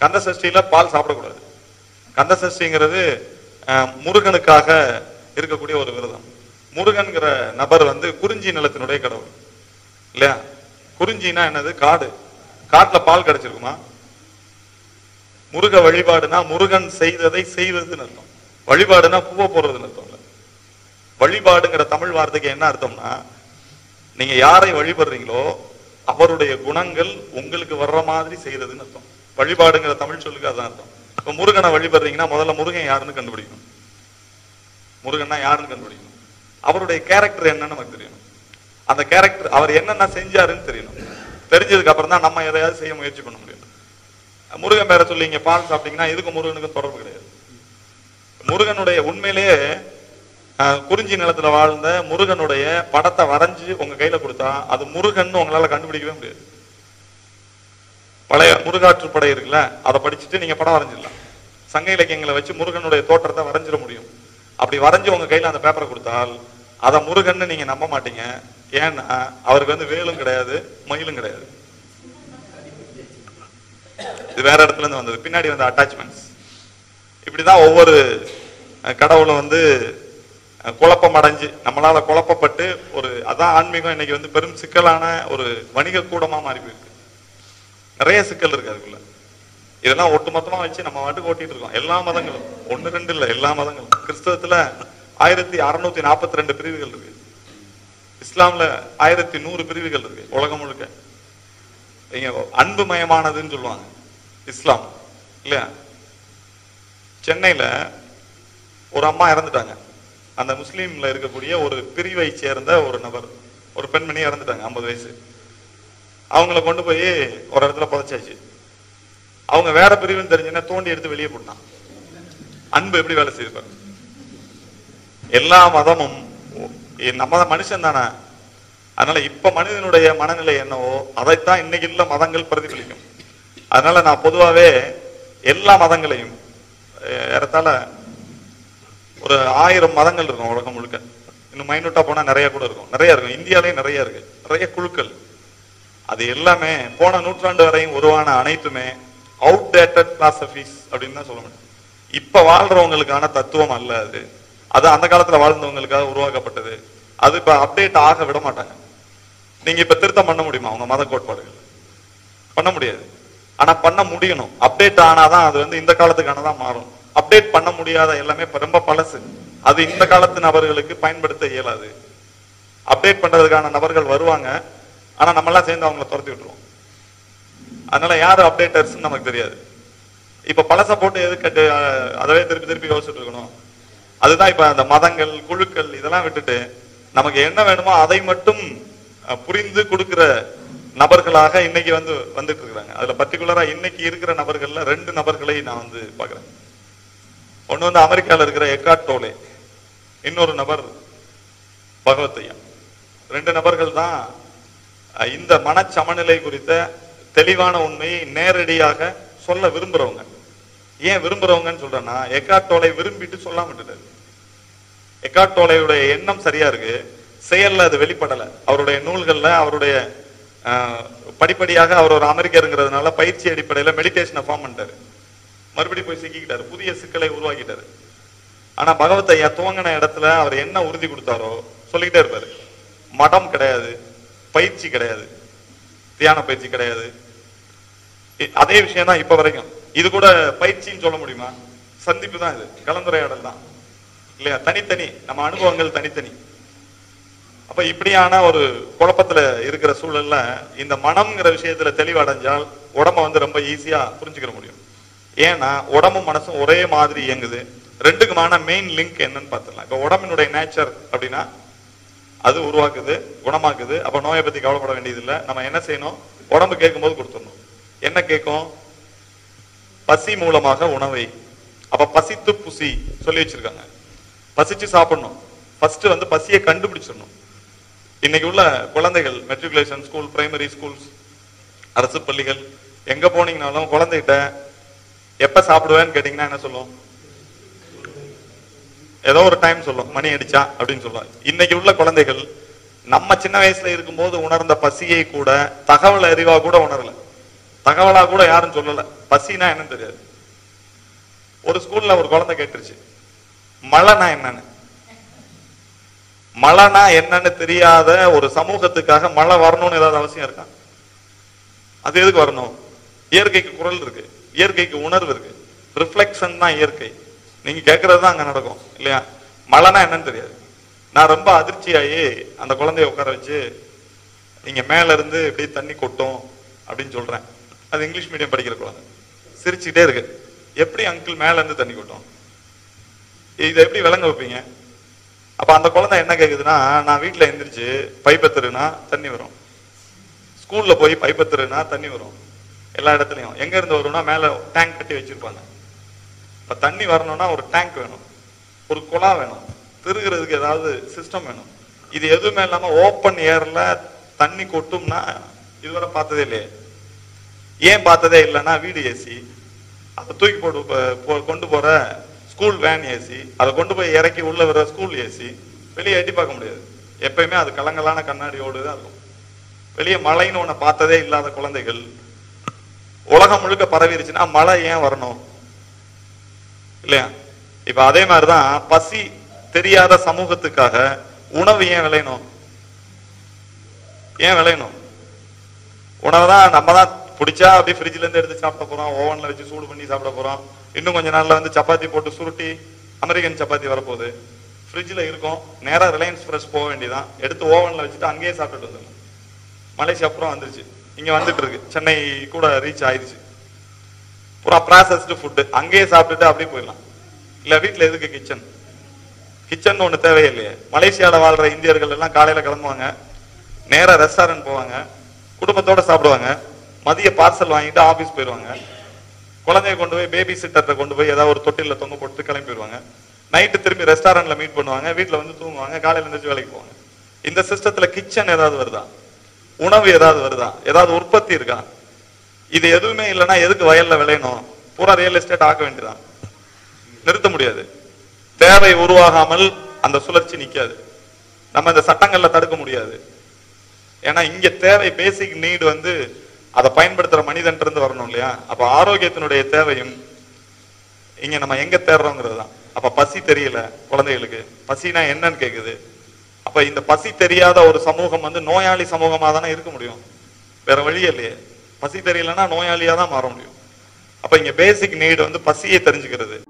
கந்த சஷ்டியில பால் சாப்பிடக்கூடாது கந்த சஷ்டிங்கிறது அஹ், முருகனுக்காக இருக்கக்கூடிய ஒரு விரதம் முருகன்கிற நபர் வந்து குறிஞ்சி நிலத்தினுடைய கடவுள் இல்லையா குறிஞ்சினா என்னது காடு காட்டுல பால் கிடைச்சிருக்குமா முருக வழிபாடுனா முருகன் செய்ததை செய்வதுன்னு அர்த்தம் வழிபாடுனா பூவை போடுறதுன்னு அர்த்தம் இல்ல வழிபாடுங்கிற தமிழ் வார்த்தைக்கு என்ன அர்த்தம்னா நீங்க யாரை வழிபடுறீங்களோ அவருடைய குணங்கள் உங்களுக்கு வர்ற மாதிரி செய்யறதுன்னு அர்த்தம் வழிபாடுங்கிற தமிழ் சொல்லுக்கு அதான் அர்த்தம் இப்ப முருகனை வழிபடுறீங்கன்னா முதல்ல முருகன் யாருன்னு கண்டுபிடிக்கணும் முருகன்னா யாருன்னு கண்டுபிடிக்கணும் அவருடைய கேரக்டர் என்னன்னு நமக்கு தெரியணும் அந்த கேரக்டர் அவர் என்னென்ன செஞ்சாருன்னு தெரியணும் தெரிஞ்சதுக்கு அப்புறம் தான் நம்ம எதையாவது செய்ய முயற்சி பண்ண முடியும் முருகன் பேரை சொல்லி இங்க பால் சாப்பிட்டீங்கன்னா இதுக்கும் முருகனுக்கும் தொடர்பு கிடையாது முருகனுடைய உண்மையிலேயே அஹ், குறிஞ்சி நிலத்துல வாழ்ந்த முருகனுடைய படத்தை வரைஞ்சு உங்க கையில கொடுத்தா அது முருகன் உங்களால கண்டுபிடிக்கவே முடியாது பழைய முருகாற்றுப்படை இருக்குல்ல அதை படிச்சுட்டு நீங்க படம் வரைஞ்சிடலாம் சங்க இலக்கியங்களை வச்சு முருகனுடைய தோற்றத்தை வரைஞ்சிட முடியும் அப்படி வரைஞ்சு உங்க கையில அந்த பேப்பரை கொடுத்தால் அதை முருகன்னு நீங்க நம்ப மாட்டீங்க ஏன்னா அவருக்கு வந்து வேலும் கிடையாது மயிலும் கிடையாது இது வேற இடத்துல இருந்து வந்தது பின்னாடி வந்த அட்டாச்மெண்ட்ஸ் இப்படிதான் ஒவ்வொரு அஹ், கடவுளும் வந்து அஹ், குழப்பம் அடைஞ்சு நம்மளால குழப்பப்பட்டு ஒரு அதான் ஆன்மீகம் இன்னைக்கு வந்து பெரும் சிக்கலான ஒரு வணிக கூடமா மாறி போயிருக்கு நிறைய சிக்கல் இருக்கு அதுக்குள்ள இதெல்லாம் ஒட்டுமொத்தமா வச்சு நம்ம வாட்டுக்கு ஓட்டிட்டு இருக்கோம் எல்லா மதங்களும் ஒண்ணு ரெண்டு இல்ல எல்லா மதங்களும் கிறிஸ்தவத்துல ஆயிரத்தி அறுநூத்தி நாற்பத்தி ரெண்டு பிரிவுகள் இருக்கு இஸ்லாம்ல ஆயிரத்தி நூறு பிரிவுகள் இருக்கு உலகம் முழுக்க இங்க அன்பு மயமானதுன்னு சொல்லுவாங்க இஸ்லாம் இல்லையா சென்னையில ஒரு அம்மா இறந்துட்டாங்க அந்த முஸ்லீம்ல இருக்கக்கூடிய ஒரு பிரிவை சேர்ந்த ஒரு நபர் ஒரு பெண்மணி இறந்துட்டாங்க ஐம்பது வயசு அவங்கள கொண்டு போய் ஒரு இடத்துல புதைச்சாச்சு அவங்க வேற பிரிவுன்னு தெரிஞ்சுன்னா தோண்டி எடுத்து வெளியே போட்டான் அன்பு எப்படி வேலை செய்யுது பாருங்க எல்லா மதமும் எ- நம்ம மனுஷன் தானே அதனால இப்ப மனிதனுடைய மனநிலை என்னவோ அதைத்தான் இன்னைக்கு உள்ள மதங்கள் பிரதிபலிக்கும் அதனால நான் பொதுவாவே எல்லா மதங்களையும் அஹ், ஏறத்தாழ ஒரு ஆயிரம் மதங்கள் இருக்கும் உலகம் முழுக்க இன்னும் மைனூட்டா போனா நிறைய கூட இருக்கும் நிறைய இருக்கும் இந்தியாலயும் நிறைய இருக்கு நிறைய குழுக்கள் அது எல்லாமே போன நூற்றாண்டு வரையும் உருவான அனைத்துமே அவுடேட்டட் பிலாசபிஸ் அப்படின்னு தான் சொல்ல முடியும் இப்ப வாழ்றவங்களுக்கான தத்துவம் அல்ல அது அது அந்த காலத்துல வாழ்ந்தவங்களுக்காக உருவாக்கப்பட்டது அது இப்ப அப்டேட் ஆக விட மாட்டாங்க நீங்க இப்ப திருத்தம் பண்ண முடியுமா உங்க மத கோட்பாடுகள் பண்ண முடியாது ஆனா பண்ண முடியணும் அப்டேட் ஆனாதான் அது வந்து இந்த காலத்துக்கானதான் மாறும் அப்டேட் பண்ண முடியாத எல்லாமே இப்ப ரொம்ப பழசு அது இந்த காலத்து நபர்களுக்கு பயன்படுத்த இயலாது அப்டேட் பண்றதுக்கான நபர்கள் வருவாங்க ஆனா நம்ம எல்லாம் சேர்ந்து அவங்கள துரத்தி விட்டுருவோம் அதனால யாரு அப்டேட்டர்ஸ் நமக்கு தெரியாது இப்ப பழச போட்டு எது கட்டு அஹ், அதவே திருப்பி திருப்பி யோசிச்சுட்டு இருக்கணும் அதுதான் இப்ப அந்த மதங்கள் குழுக்கள் இதெல்லாம் விட்டுட்டு நமக்கு என்ன வேணுமோ அதை மட்டும் அஹ், புரிந்து கொடுக்கிற நபர்களாக இன்னைக்கு வந்து வந்துட்டு இருக்கிறாங்க அதுல பர்டிகுலரா இன்னைக்கு இருக்கிற நபர்கள்ல ரெண்டு நபர்களை நான் வந்து பாக்குறேன் ஒண்ணு வந்து அமெரிக்கால இருக்கிற எக்கார்ட் டோலே இன்னொரு நபர் பகவத் ஐயா ரெண்டு நபர்கள் தான் அஹ், இந்த மனச்சமநிலை குறித்த தெளிவான உண்மையை நேரடியாக சொல்ல விரும்புறவங்க ஏன் விரும்புறவங்கன்னு சொல்றேன்னா எக்கார்ட் டோலை விரும்பிட்டு சொல்லாம விட்டுட்டாரு எக்கார்ட் டோலையுடைய எண்ணம் சரியா இருக்கு செயல்ல அது வெளிப்படல அவருடைய நூல்கள்ல அவருடைய அஹ், படிப்படியாக அவர் ஒரு அமெரிக்கருங்கிறதுனால பயிற்சி அடிப்படையில மெடிடேஷனை ஃபார்ம் பண்ணிட்டாரு மறுபடியும் போய் சிக்கிக்கிட்டாரு புதிய சிக்கலை உருவாக்கிட்டாரு ஆனா பகவத் ஐயா துவங்கின இடத்துல அவர் என்ன உறுதி கொடுத்தாரோ சொல்லிக்கிட்டே இருப்பாரு மடம் கிடையாது பயிற்சி கிடையாது தியான பயிற்சி கிடையாது இ- அதே விஷயம் தான் இப்ப வரைக்கும் இது கூட பயிற்சின்னு சொல்ல முடியுமா சந்திப்பு தான் இது கலந்துரையாடல் தான் இல்லையா தனித்தனி நம்ம அனுபவங்கள் தனித்தனி அப்ப இப்படியான ஒரு குழப்பத்துல இருக்கிற சூழல்ல இந்த மனம்ங்கிற விஷயத்துல தெளிவடைஞ்சால் உடம்ப வந்து ரொம்ப ஈஸியா புரிஞ்சுக்கிற முடியும் ஏன்னா உடம்பும் மனசும் ஒரே மாதிரி இயங்குது ரெண்டுக்குமான மெயின் லிங்க் என்னன்னு பார்த்துடலாம் இப்ப உடம்பினுடைய நேச்சர் அப்படின்னா அது உருவாக்குது குணமாக்குது அப்ப நோயை பத்தி கவலைப்பட வேண்டியதில்லை நம்ம என்ன செய்யணும் உடம்பு கேட்கும் போது கொடுத்துடணும் என்ன கேட்கும் பசி மூலமாக உணவை அப்ப பசித்து புசி சொல்லி வச்சிருக்காங்க பசிச்சு சாப்பிடணும் ஃபர்ஸ்ட் வந்து பசியை கண்டுபிடிச்சிடணும் இன்னைக்கு உள்ள குழந்தைகள் மெட்ரிகுலேஷன் ஸ்கூல் பிரைமரி ஸ்கூல்ஸ் அரசு பள்ளிகள் எங்க போனீங்கனாலும் குழந்தைகிட்ட எப்ப சாப்பிடுவேன்னு கேட்டீங்கன்னா என்ன சொல்லும் ஏதோ ஒரு டைம் சொல்லும் மணி அடிச்சா அப்படின்னு சொல்லுவாங்க இன்னைக்கு உள்ள குழந்தைகள் நம்ம சின்ன வயசுல இருக்கும்போது உணர்ந்த பசியை கூட தகவல் அறிவா கூட உணரல தகவலா கூட யாரும் சொல்லல பசினா என்னன்னு தெரியாது ஒரு ஸ்கூல்ல ஒரு குழந்தை கேட்டுருச்சு மழைனா என்னன்னு மழைனா என்னன்னு தெரியாத ஒரு சமூகத்துக்காக மழை வரணும்னு ஏதாவது அவசியம் இருக்கா அது எதுக்கு வரணும் இயற்கைக்கு குரல் இருக்கு இயற்கைக்கு உணர்வு இருக்கு ரிஃப்ளெக்ஷன் தான் இயற்கை நீங்க கேட்கறது தான் அங்க நடக்கும் இல்லையா மழைனா என்னன்னு தெரியாது நான் ரொம்ப அதிர்ச்சியாகி அந்த குழந்தைய உட்கார வச்சு நீங்க மேல இருந்து இப்படி தண்ணி கொட்டும் அப்படின்னு சொல்றேன் அது இங்கிலீஷ் மீடியம் படிக்கிற குழந்தை சிரிச்சுக்கிட்டே இருக்கு எப்படி அங்கிள் மேல இருந்து தண்ணி கொட்டும் இதை எப்படி விளங்க வைப்பீங்க அப்ப அந்த குழந்தை என்ன கேக்குதுன்னா நான் வீட்டுல எந்திரிச்சு பைப்பை திருனா தண்ணி வரும் ஸ்கூல்ல போய் பைப்பை திருனா தண்ணி வரும் எல்லா இடத்துலயும் எங்க இருந்து வரும்னா மேல டேங்க் கட்டி வச்சிருப்பாங்க இப்ப தண்ணி வரணும்னா ஒரு டேங்க் வேணும் ஒரு குழா வேணும் திருகிறதுக்கு ஏதாவது சிஸ்டம் வேணும் இது எதுவுமே இல்லாம ஓப்பன் ஏர்ல தண்ணி கொட்டும்னா இதுவரை பார்த்ததே இல்லையே ஏன் பார்த்ததே இல்லைன்னா வீடு ஏசி அதை தூக்கி போட்டு போ- போ- கொண்டு போற ஸ்கூல் வேன் ஏசி அதை கொண்டு போய் இறக்கி உள்ள வர ஸ்கூல் ஏசி வெளியே எட்டி பார்க்க முடியாது எப்பயுமே அது கலங்கலான கண்ணாடியோடு தான் இருக்கும் வெளியே மழைன்னு ஒண்ணு பார்த்ததே இல்லாத குழந்தைகள் உலகம் முழுக்க பரவிருச்சுன்னா மழை ஏன் வரணும் இல்லையா இப்ப அதே மாதிரிதான் பசி தெரியாத சமூகத்துக்காக உணவு ஏன் விளையணும் ஏன் விளையணும் உணவை தான் நம்ம தான் பிடிச்சா அப்படியே ஃப்ரிட்ஜ்ல இருந்து எடுத்து சாப்பிட போறோம் ஓவன்ல வச்சு சூடு பண்ணி சாப்பிட போறோம் இன்னும் கொஞ்ச நாள்ல வந்து சப்பாத்தி போட்டு சுருட்டி அமெரிக்கன் சப்பாத்தி வரப்போகுது ஃப்ரிட்ஜ்ல இருக்கும் நேரா ரிலையன்ஸ் ஃப்ரெஷ் போக வேண்டியதான் எடுத்து ஓவன்ல வச்சுட்டு அங்கேயே சாப்பிட்டுட்டு வந்துடலாம் மலேசியா அப்புறம் வந்துருச்சு இங்க வந்துட்டு இருக்கு சென்னை கூட ரீச் ஆயிருச்சு பூரா ப்ராசஸ்டு ஃபுட்டு அங்கேயே சாப்பிட்டுட்டு அப்படியே போயிடலாம் இல்ல வீட்ல எதுக்கு கிச்சன் கிச்சன் ஒண்ணு தேவையில்லையே மலேசியால வாழ்ற இந்தியர்கள் எல்லாம் காலையில கிளம்புவாங்க நேரா ரெஸ்டாரண்ட் போவாங்க குடும்பத்தோட சாப்பிடுவாங்க மதிய பார்சல் வாங்கிட்டு ஆபீஸ் போயிடுவாங்க குழந்தைய கொண்டு போய் பேபி சிட்டர்ட்ட கொண்டு போய் ஏதாவது ஒரு தொட்டில தொங்க போட்டு கிளம்பி போயிடுவாங்க நைட்டு திரும்பி ரெஸ்டாரண்ட்ல மீட் பண்ணுவாங்க வீட்ல வந்து தூங்குவாங்க காலையில எழுந்திரிச்சு வேலைக்கு போவாங்க இந்த சிஸ்டத்துல கிச்சன் ஏதாவது வருதா உணவு ஏதாவது வருதா ஏதாவது உற்பத்தி இருக்கா இது எதுவுமே இல்லைன்னா எதுக்கு வயல்ல விளையணும் பூரா ரியல் எஸ்டேட் ஆக்க வேண்டியதான் நிறுத்த முடியாது தேவை உருவாகாமல் அந்த சுழற்சி நிக்காது நம்ம இந்த சட்டங்கள்ல தடுக்க முடியாது ஏன்னா இங்க தேவை பேசிக் நீடு வந்து அதை பயன்படுத்துற மனிதன் இருந்து வரணும் இல்லையா அப்ப ஆரோக்கியத்தினுடைய தேவையும் இங்க நம்ம எங்க தேடுறோங்கிறது தான் அப்ப பசி தெரியல குழந்தைகளுக்கு பசினா என்னன்னு கேக்குது அப்ப இந்த பசி தெரியாத ஒரு சமூகம் வந்து நோயாளி சமூகமா தானே இருக்க முடியும் வேற வழியே இல்லையே பசி தெரியலன்னா நோயாளியா தான் மாற முடியும் அப்ப இங்க பேசிக் நீடு வந்து பசியை தெரிஞ்சுக்கிறது